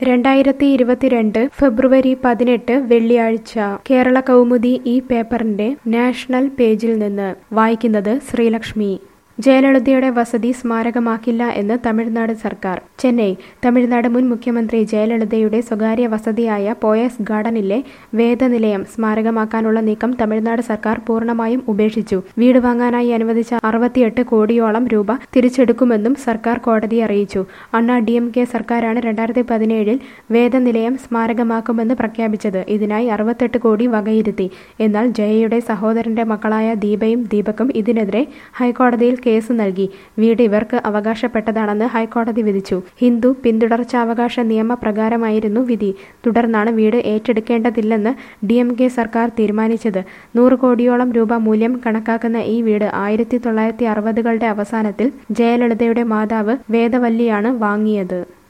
രണ്ടായിരത്തി ഇരുപത്തിരണ്ട് ഫെബ്രുവരി പതിനെട്ട് വെള്ളിയാഴ്ച കേരള കൗമുദി ഈ പേപ്പറിന്റെ നാഷണൽ പേജിൽ നിന്ന് വായിക്കുന്നത് ശ്രീലക്ഷ്മി ജയലളിതയുടെ വസതി സ്മാരകമാക്കില്ല എന്ന് തമിഴ്നാട് സർക്കാർ ചെന്നൈ തമിഴ്നാട് മുൻ മുഖ്യമന്ത്രി ജയലളിതയുടെ സ്വകാര്യ വസതിയായ പോയസ് ഗാർഡനിലെ വേദനിലയം സ്മാരകമാക്കാനുള്ള നീക്കം തമിഴ്നാട് സർക്കാർ പൂർണ്ണമായും ഉപേക്ഷിച്ചു വീട് വാങ്ങാനായി അനുവദിച്ച അറുപത്തിയെട്ട് കോടിയോളം രൂപ തിരിച്ചെടുക്കുമെന്നും സർക്കാർ കോടതിയെ അറിയിച്ചു അണ്ണാ ഡി എം കെ സർക്കാരാണ് രണ്ടായിരത്തി പതിനേഴിൽ വേദനിലയം സ്മാരകമാക്കുമെന്ന് പ്രഖ്യാപിച്ചത് ഇതിനായി അറുപത്തെട്ട് കോടി വകയിരുത്തി എന്നാൽ ജയയുടെ സഹോദരന്റെ മക്കളായ ദീപയും ദീപക്കും ഇതിനെതിരെ ഹൈക്കോടതിയിൽ കേസ് നൽകി വീട് ഇവർക്ക് അവകാശപ്പെട്ടതാണെന്ന് ഹൈക്കോടതി വിധിച്ചു ഹിന്ദു പിന്തുടർച്ചാവകാശ നിയമപ്രകാരമായിരുന്നു വിധി തുടർന്നാണ് വീട് ഏറ്റെടുക്കേണ്ടതില്ലെന്ന് ഡി എം കെ സർക്കാർ തീരുമാനിച്ചത് നൂറ് കോടിയോളം രൂപ മൂല്യം കണക്കാക്കുന്ന ഈ വീട് ആയിരത്തി തൊള്ളായിരത്തി അറുപതുകളുടെ അവസാനത്തിൽ ജയലളിതയുടെ മാതാവ് വേദവല്ലിയാണ് വാങ്ങിയത്